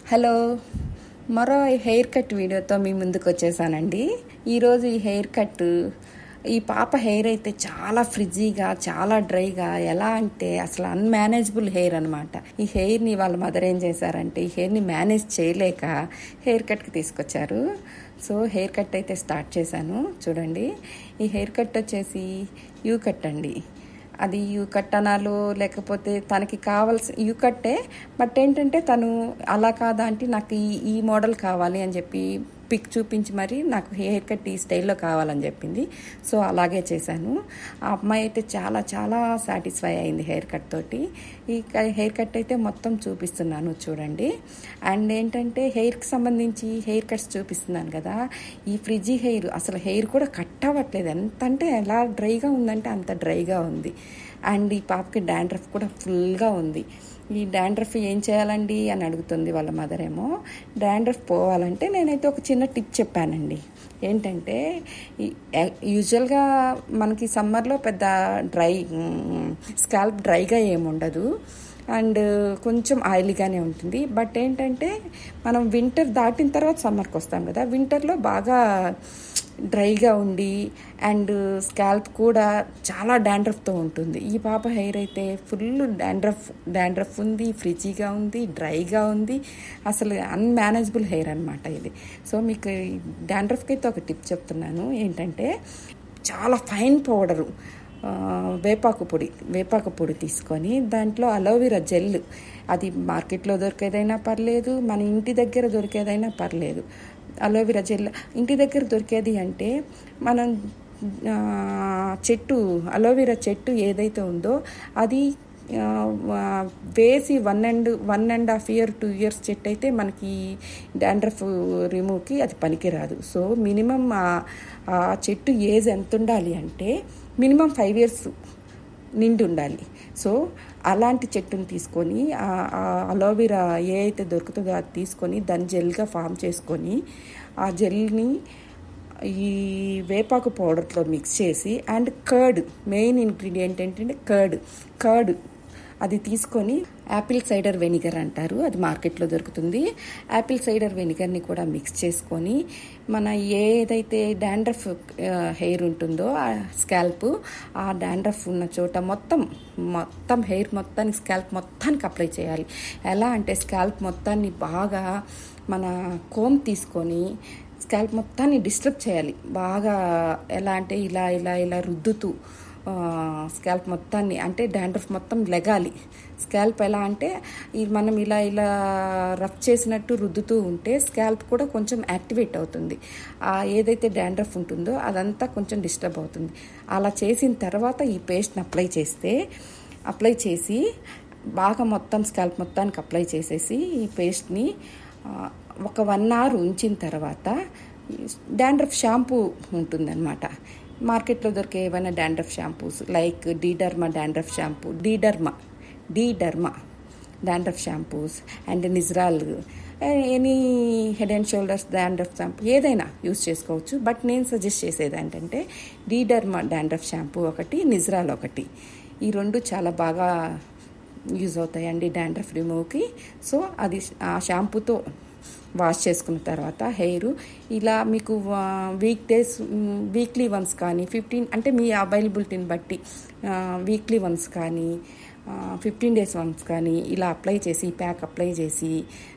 hello మరో hair cut వీడియోతో మీ ముందుకు వచ్చేసానండి ఈరోజు ఈ హెయిర్ కట్ ఈ పాప హెయిర్ అయితే చాలా ఫ్రిజీగా చాలా డ్రైగా ఎలా అంటే అసలు అన్మేనేజబుల్ హెయిర్ అనమాట ఈ హెయిర్ని వాళ్ళ మదర్ ఏం చేశారంటే ఈ హెయిర్ని మేనేజ్ చేయలేక హెయిర్ కట్కి తీసుకొచ్చారు సో హెయిర్ కట్ అయితే స్టార్ట్ చేశాను చూడండి ఈ హెయిర్ కట్ వచ్చేసి యూ కట్ అండి అది యూ కట్ అనాలో లేకపోతే తనకి కావాల్సి యూ కట్టే బట్ ఏంటంటే తను అలా కాదా అంటే నాకు ఈ ఈ మోడల్ కావాలి అని చెప్పి పిక్ చూపించి మరి నాకు హెయిర్ కట్ ఈ స్టైల్లో కావాలని చెప్పింది సో అలాగే చేశాను ఆ అమ్మాయి అయితే చాలా చాలా సాటిస్ఫై అయింది హెయిర్ కట్ తోటి ఈ హెయిర్ కట్ అయితే మొత్తం చూపిస్తున్నాను చూడండి అండ్ ఏంటంటే హెయిర్కి సంబంధించి హెయిర్ కట్స్ చూపిస్తున్నాను కదా ఈ ఫ్రిడ్జీ హెయిర్ అసలు హెయిర్ కూడా కట్ అవ్వట్లేదు ఎంత అంటే ఎలా డ్రైగా ఉందంటే అంత డ్రైగా ఉంది అండ్ ఈ పాపకి డాండ్రఫ్ కూడా ఫుల్గా ఉంది ఈ డాండ్రఫ్ ఏం చేయాలండి అని అడుగుతుంది వాళ్ళ మదర్ ఏమో డాండ్రఫ్ పోవాలంటే నేనైతే ఒక చిన్న టిప్ చెప్పానండి ఏంటంటే యూజువల్గా మనకి సమ్మర్లో పెద్ద డ్రై స్కాల్ప్ డ్రైగా ఏముండదు అండ్ కొంచెం ఆయిలీగానే ఉంటుంది బట్ ఏంటంటే మనం వింటర్ దాటిన తర్వాత సమ్మర్కి వస్తాం కదా వింటర్లో బాగా డ్రైగా ఉండి అండ్ స్కాల్ప్ కూడా చాలా డాండ్రఫ్తో ఉంటుంది ఈ పాప హెయిర్ అయితే ఫుల్ డాండ్రఫ్ డాండ్రఫ్ ఉంది ఫ్రిజీగా ఉంది డ్రైగా ఉంది అసలు అన్మేనేజబుల్ హెయిర్ అనమాట ఇది సో మీకు డాండ్రఫ్కి అయితే ఒక టిప్ చెప్తున్నాను ఏంటంటే చాలా ఫైన్ పౌడరు వేపాకు పొడి వేపాకు పొడి తీసుకొని దాంట్లో అలోవెరా జెల్ అది మార్కెట్లో దొరికేదైనా పర్లేదు మన ఇంటి దగ్గర దొరికేదైనా పర్లేదు అలోవెరా జెల్ ఇంటి దగ్గర దొరికేది అంటే మనం చెట్టు అలోవెరా చెట్టు ఏదైతే ఉందో అది వేసి one and one and half year two years చెట్టు అయితే మనకి డాండ్రఫ్ రిమూవ్కి అది పనికిరాదు సో మినిమం ఆ చెట్టు ఏజ్ ఎంత ఉండాలి అంటే మినిమం ఫైవ్ ఇయర్స్ నిండి ఉండాలి సో అలాంటి చెట్టుని తీసుకొని అలోవెరా ఏ అయితే దొరుకుతుందో అది తీసుకొని దాన్ని జెల్గా ఫామ్ చేసుకొని ఆ జెల్ని ఈ వేపాకు పౌడర్తో మిక్స్ చేసి అండ్ కర్డ్ మెయిన్ ఇంగ్రీడియంట్ ఏంటంటే కర్డ్ కర్డ్ అది తీసుకొని యాపిల్ సైడర్ వెనిగర్ అంటారు అది మార్కెట్లో దొరుకుతుంది యాపిల్ సైడర్ వెనిగర్ని కూడా మిక్స్ చేసుకొని మన ఏదైతే డాండ్రఫ్ హెయిర్ ఉంటుందో ఆ స్కాల్ప్ ఆ డాండ్రఫ్ ఉన్న చోట మొత్తం మొత్తం హెయిర్ మొత్తానికి స్కాల్ప్ మొత్తానికి అప్లై చేయాలి ఎలా అంటే స్కాల్ప్ మొత్తాన్ని బాగా మన కోమ్ తీసుకొని స్కాల్ప్ మొత్తాన్ని డిస్టర్బ్ చేయాలి బాగా ఎలా అంటే ఇలా ఇలా ఇలా రుద్దుతూ స్కాల్ప్ మొత్తాన్ని అంటే డాండ్రఫ్ మొత్తం లెగాలి స్కాల్ప్ ఎలా అంటే మనం ఇలా ఇలా రఫ్ చేసినట్టు రుద్దుతూ ఉంటే స్కాల్ప్ కూడా కొంచెం యాక్టివేట్ అవుతుంది ఏదైతే డాండ్రఫ్ ఉంటుందో అదంతా కొంచెం డిస్టర్బ్ అవుతుంది అలా చేసిన తర్వాత ఈ పేస్ట్ని అప్లై చేస్తే అప్లై చేసి బాగా మొత్తం స్కాల్ప్ మొత్తానికి అప్లై చేసేసి ఈ పేస్ట్ని ఒక వన్ అవర్ ఉంచిన తర్వాత డాండ్రఫ్ షాంపూ ఉంటుందన్నమాట మార్కెట్లో దొరికే ఏవైనా dandruff shampoos like Dderma dandruff shampoo Dderma Dderma dandruff shampoos and Nizoral any Head and Shoulders dandruff shampoo ఏదైనా యూస్ చేసుకోవచ్చు బట్ నేను సజెస్ట్ చేసేది ఏంటంటే డీడర్మా డాండ్రఫ్ షాంపూ ఒకటి నిజ్రాల్ ఒకటి ఈ రెండు చాలా బాగా యూజ్ అవుతాయండి డాండ్రఫ్ రిమూవ్కి సో అది ఆ షాంపూతో వాష్ చేసుకున్న తర్వాత హెయిర్ ఇలా మీకు వీక్ డేస్ వీక్లీ వన్స్ కానీ ఫిఫ్టీన్ అంటే మీ అవైలబిలిటీని బట్టి వీక్లీ వన్స్ కానీ ఫిఫ్టీన్ డేస్ వన్స్ కానీ ఇలా అప్లై చేసి ప్యాక్ అప్లై చేసి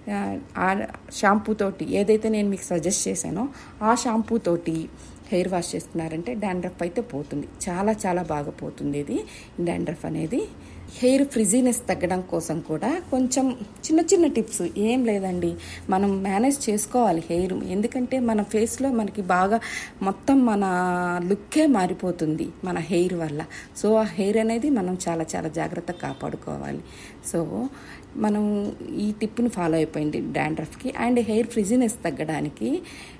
ఆ షాంపూ తోటి ఏదైతే నేను మీకు సజెస్ట్ చేశానో ఆ షాంపూ తోటి హెయిర్ వాష్ చేసుకున్నారంటే డాండ్రఫ్ అయితే పోతుంది చాలా చాలా బాగా పోతుంది ఇది డాండ్రఫ్ అనేది హెయిర్ ఫ్రిజీనెస్ తగ్గడం కోసం కూడా కొంచెం చిన్న చిన్న టిప్స్ ఏం లేదండి మనం మేనేజ్ చేసుకోవాలి హెయిర్ ఎందుకంటే మన ఫేస్లో మనకి బాగా మొత్తం మన లుక్కే మారిపోతుంది మన హెయిర్ వల్ల సో ఆ హెయిర్ అనేది మనం చాలా చాలా జాగ్రత్తగా కాపాడుకోవాలి సో మనం ఈ టిప్ని ఫాలో అయిపోయింది డాండ్రఫ్కి అండ్ హెయిర్ ఫ్రిజీనెస్ తగ్గడానికి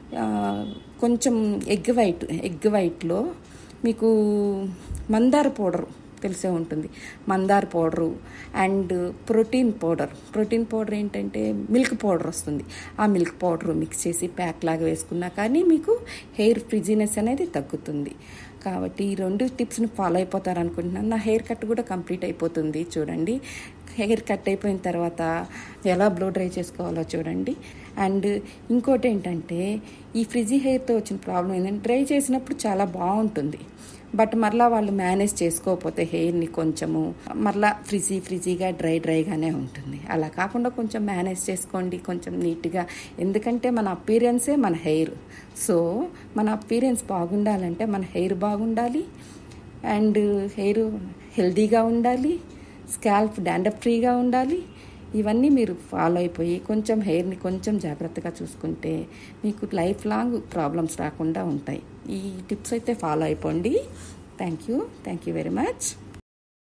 కొంచెం ఎగ్ వైట్ ఎగ్ వైట్లో మీకు మందార పౌడర్ తెలిసే ఉంటుంది మందార powder and protein powder protein powder ఏంటంటే మిల్క్ పౌడర్ వస్తుంది ఆ మిల్క్ పౌడర్ మిక్స్ చేసి ప్యాక్ లాగా వేసుకున్నా కానీ మీకు హెయిర్ ఫ్రిజీనెస్ అనేది తగ్గుతుంది కాబట్టి ఈ రెండు టిప్స్ని ఫాలో అయిపోతారు అనుకుంటున్నాను నా హెయిర్ కట్ కూడా కంప్లీట్ అయిపోతుంది చూడండి హెయిర్ కట్ అయిపోయిన తర్వాత ఎలా బ్లో డ్రై చేసుకోవాలో చూడండి అండ్ ఇంకోటి ఏంటంటే ఈ ఫ్రిజీ హెయిర్తో వచ్చిన ప్రాబ్లం ఏంటంటే డ్రై చేసినప్పుడు చాలా బాగుంటుంది బట్ మరలా వాళ్ళు మేనేజ్ చేసుకోకపోతే హెయిర్ని కొంచెము మరలా ఫ్రిజీ ఫ్రిజీగా డ్రై డ్రైగానే ఉంటుంది అలా కాకుండా కొంచెం మేనేజ్ చేసుకోండి కొంచెం నీట్గా ఎందుకంటే మన అపీరియన్సే మన హెయిర్ సో మన అపీరియన్స్ బాగుండాలంటే మన హెయిర్ బాగుండాలి అండ్ హెయిర్ హెల్దీగా ఉండాలి స్కాల్ప్ డాండప్ ఫ్రీగా ఉండాలి ఇవన్నీ మీరు ఫాలో అయిపోయి కొంచెం హెయిర్ని కొంచెం జాగ్రత్తగా చూసుకుంటే మీకు లైఫ్ లాంగ్ ప్రాబ్లమ్స్ రాకుండా ఉంటాయి ఈ టిప్స్ అయితే ఫాలో అయిపోండి thank you thank you very much